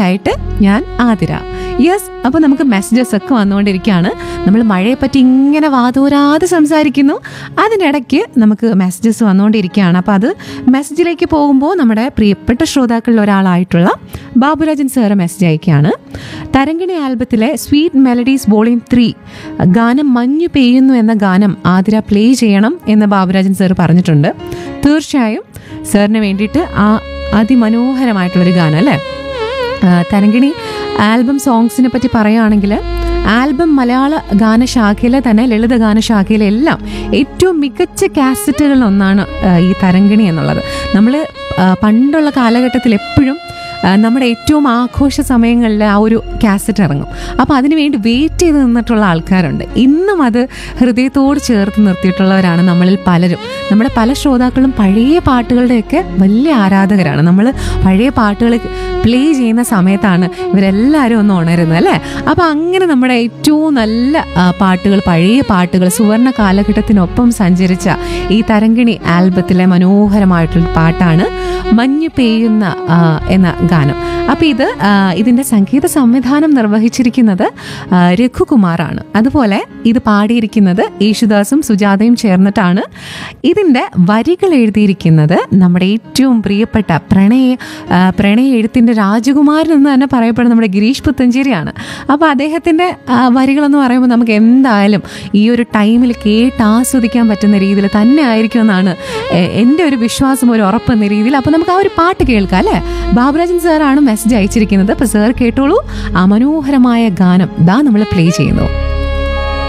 ആയിട്ട് ഞാൻ ആതിര യെസ് അപ്പോൾ നമുക്ക് മെസ്സേജസ് ഒക്കെ വന്നുകൊണ്ടിരിക്കുകയാണ് നമ്മൾ മഴയെ പറ്റി ഇങ്ങനെ വാതോരാതെ സംസാരിക്കുന്നു അതിനിടയ്ക്ക് നമുക്ക് മെസ്സേജസ് വന്നുകൊണ്ടിരിക്കുകയാണ് അപ്പോൾ അത് മെസ്സേജിലേക്ക് പോകുമ്പോൾ നമ്മുടെ പ്രിയപ്പെട്ട ശ്രോതാക്കളിൽ ഒരാളായിട്ടുള്ള ബാബുരാജൻ സാറ് മെസ്സേജ് അയക്കുകയാണ് തരങ്കിണി ആൽബത്തിലെ സ്വീറ്റ് മെലഡീസ് വോളിയം ത്രീ ഗാനം മഞ്ഞു പെയ്യുന്നു എന്ന ഗാനം ആതിര പ്ലേ ചെയ്യണം എന്ന് ബാബുരാജൻ സാർ പറഞ്ഞിട്ടുണ്ട് തീർച്ചയായും സാറിന് വേണ്ടിയിട്ട് ആ അതിമനോഹരമായിട്ടുള്ളൊരു ഗാനം അല്ലേ ആ, തരങ്കിണി ആൽബം സോങ്സിനെ പറ്റി പറയുകയാണെങ്കിൽ ആൽബം മലയാള ഗാനശാഖയിലെ തന്നെ ലളിത ഗാനശാഖയിലെ എല്ലാം ഏറ്റവും മികച്ച കാസറ്റുകളിൽ ഒന്നാണ് ആ, ഈ തരങ്കിണി എന്നുള്ളത് നമ്മൾ പണ്ടുള്ള കാലഘട്ടത്തിൽ എപ്പോഴും ആ, നമ്മുടെ ഏറ്റവും ആഘോഷ സമയങ്ങളിൽ ആ ഒരു കാസറ്റ് ഇറങ്ങും അപ്പോൾ അതിന് വേണ്ടി വെയിറ്റ് ചെയ്ത് നിന്നിട്ടുള്ള ആൾക്കാരുണ്ട് ഇന്നും അത് ഹൃദയത്തോട് ചേർത്ത് നിർത്തിയിട്ടുള്ളവരാണ് നമ്മളിൽ പലരും നമ്മുടെ പല ശ്രോതാക്കളും പഴയ പാട്ടുകളുടെയൊക്കെ വലിയ ആരാധകരാണ് നമ്മൾ പഴയ പാട്ടുകൾ പ്ലേ ചെയ്യുന്ന സമയത്താണ് ഇവരെല്ലാവരും ഒന്ന് ഉണരുന്നത് അല്ലേ അപ്പോൾ അങ്ങനെ നമ്മുടെ ഏറ്റവും നല്ല ആ, പാട്ടുകൾ പഴയ പാട്ടുകൾ സുവർണ കാലഘട്ടത്തിനൊപ്പം സഞ്ചരിച്ച ഈ തരങ്കിണി ആൽബത്തിലെ മനോഹരമായിട്ടുള്ള പാട്ടാണ് മഞ്ഞ് പെയ്യുന്ന ആ, എന്ന ഗാനം അപ്പോൾ ഇത് ആ, ഇതിൻ്റെ സംഗീത സംവിധാനം നിർവഹിച്ചിരിക്കുന്നത് ആ, രഘുകുമാറാണ് അതുപോലെ ഇത് പാടിയിരിക്കുന്നത് യേശുദാസും സുജാതയും ചേർന്നിട്ടാണ് ഇതിൻ്റെ വരികൾ എഴുതിയിരിക്കുന്നത് നമ്മുടെ ഏറ്റവും പ്രിയപ്പെട്ട പ്രണയ ആ, പ്രണയ എഴുത്തിൻ്റെ രാജകുമാരൻ എന്ന് തന്നെ പറയപ്പെടുന്ന നമ്മുടെ ഗിരീഷ് പുത്തഞ്ചേരിയാണ് അപ്പോൾ അദ്ദേഹത്തിൻ്റെ ആ, വരികളെന്ന് പറയുമ്പോൾ നമുക്ക് എന്തായാലും ഈ ഒരു ടൈമിൽ കേട്ട് ആസ്വദിക്കാൻ പറ്റുന്ന രീതിയിൽ തന്നെ ആയിരിക്കും എന്നാണ് എ- എൻ്റെ ഒരു വിശ്വാസം ഒരു ഉറപ്പ് എന്ന രീതിയിൽ അപ്പോൾ നമുക്ക് ആ ഒരു പാട്ട് കേൾക്കാം അല്ലേ ബാബുരാജൻ സാറാണ് മെസ്സേജ് അയച്ചിരിക്കുന്നത് അപ്പോൾ സാർ കേട്ടോളൂ ആ മനോഹരമായ ഗാനം ദാ നമ്മൾ പ്ലേ ചെയ്യുന്നു